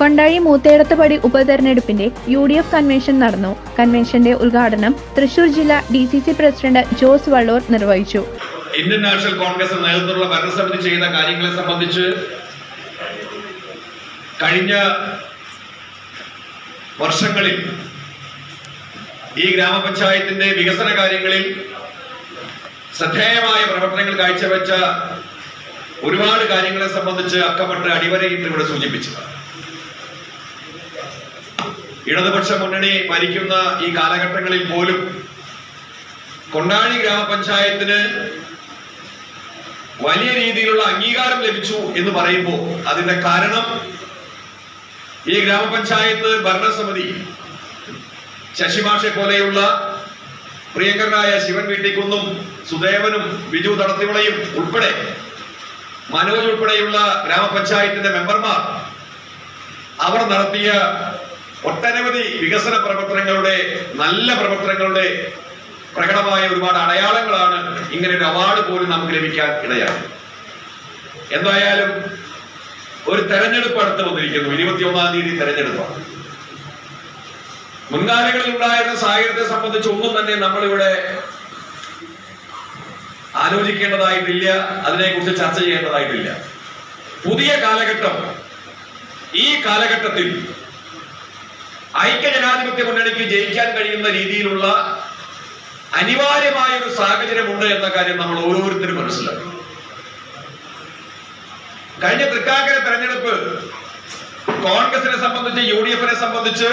കൊണ്ടാഴി മൂത്തേടത്തുപടി ഉപതെരഞ്ഞെടുപ്പിന്റെ U D F convention നടന്നു കൺവെൻഷന്റെ ഉദ്ഘാടനം തൃശൂർ ജില്ലാ D C C president Jose Vallur നിർവഹിച്ചു ഇന്ത്യൻ നാഷണൽ കോൺഗ്രസ് നേതൃത്വത്തിലുള്ള ഭരണസമിതി ചെയ്ത കാര്യങ്ങളെ സംബന്ധിച്ച് കഴിഞ്ഞ വർഷങ്ങളിൽ ഈ ഗ്രാമപഞ്ചായത്തിന്റെ വികസന കാര്യങ്ങളിൽ ശ്രദ്ധേയമായ പ്രവർത്തനങ്ങൾ കാഴ്ചവെച്ച ഒരുപാട് കാര്യങ്ങളെ സംബന്ധിച്ച് അക്കമിട്ട് അടിവരയിട്ട് ഇവിടെ സൂചിപ്പിച്ചത് ഇടതുപക്ഷ മുന്നണി ഭരിക്കുന്ന ഈ കാലഘട്ടങ്ങളിൽ പോലും കൊണ്ടാഴി ഗ്രാമപഞ്ചായത്തിന് വലിയ രീതിയിലുള്ള അംഗീകാരം ലഭിച്ചു എന്ന് പറയുമ്പോൾ അതിന്റെ കാരണം ഈ ഗ്രാമപഞ്ചായത്ത് ഭരണസമിതി ശശിഭാഷെ പോലെയുള്ള പ്രിയങ്കരനായ ശിവൻ വീട്ടിക്കുന്നും സുദേവനും ബിജു തടത്തിവിളയും ഉൾപ്പെടെ മനോജ് ഉൾപ്പെടെയുള്ള ഗ്രാമപഞ്ചായത്തിന്റെ മെമ്പർമാർ അവർ നടത്തിയ ഒട്ടനവധി വികസന പ്രവർത്തനങ്ങളുടെ നല്ല പ്രവർത്തനങ്ങളുടെ പ്രകടമായ ഒരുപാട് അടയാളങ്ങളാണ് ഇങ്ങനെ ഒരു അവാർഡ് പോലും നമുക്ക് ലഭിക്കാൻ ഇടയായത് എന്തായാലും ഒരു തെരഞ്ഞെടുപ്പ് അടുത്ത് വന്നിരിക്കുന്നു ഇരുപത്തിയൊന്നാം തീയതി തെരഞ്ഞെടുപ്പാണ് മുൻകാലങ്ങളിൽ ഉണ്ടായിരുന്ന സാഹചര്യത്തെ സംബന്ധിച്ച് ഒന്നും തന്നെ നമ്മളിവിടെ ആലോചിക്കേണ്ടതായിട്ടില്ല അതിനെക്കുറിച്ച് ചർച്ച ചെയ്യേണ്ടതായിട്ടില്ല പുതിയ കാലഘട്ടം ഈ കാലഘട്ടത്തിൽ ഐക്യജനാധിപത്യ മുന്നണിക്ക് ജയിക്കാൻ കഴിയുന്ന രീതിയിലുള്ള അനിവാര്യമായ ഒരു സാഹചര്യമുണ്ട് എന്ന കാര്യം നമ്മൾ ഓരോരുത്തരും മനസ്സിലാക്കും കഴിഞ്ഞ തൃക്കാക്കര തെരഞ്ഞെടുപ്പ് കോൺഗ്രസിനെ സംബന്ധിച്ച് യു ഡി എഫിനെ സംബന്ധിച്ച്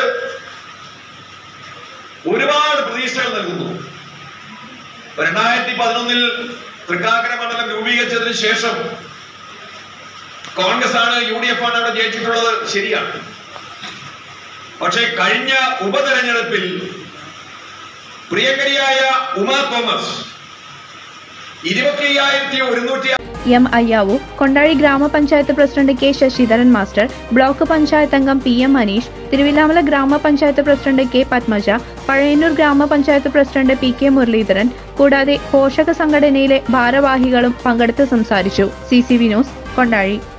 ഒരുപാട് പ്രതീക്ഷകൾ നൽകുന്നു രണ്ടായിരത്തി പതിനൊന്നിൽ തൃക്കാക്കര മണ്ഡലം രൂപീകരിച്ചതിന് ശേഷം കോൺഗ്രസ് ആണ് യു ഡി എഫ് ആണ് അവിടെ ജയിച്ചിട്ടുള്ളത് ശരിയാണ് പക്ഷേ കഴിഞ്ഞ ഉപതെരഞ്ഞെടുപ്പിൽ പ്രിയങ്കരിയായ ഉമാ തോമസ് ഇരുപത്തി അയ്യായിരത്തി ഒരുന്നൂറ്റി എം അയ്യാവു കൊണ്ടാഴി ഗ്രാമപഞ്ചായത്ത് president K Sasidharan master block panchayat അംഗം പി എം മനീഷ് തിരുവില്ലാമല ഗ്രാമപഞ്ചായത്ത് പ്രസിഡന്റ് കെ പത്മജ പഴയന്നൂർ ഗ്രാമപഞ്ചായത്ത് പ്രസിഡന്റ് പി കെ മുരളീധരൻ കൂടാതെ പോഷക സംഘടനയിലെ ഭാരവാഹികളും പങ്കെടുത്ത് സംസാരിച്ചു C C V news Kondazhy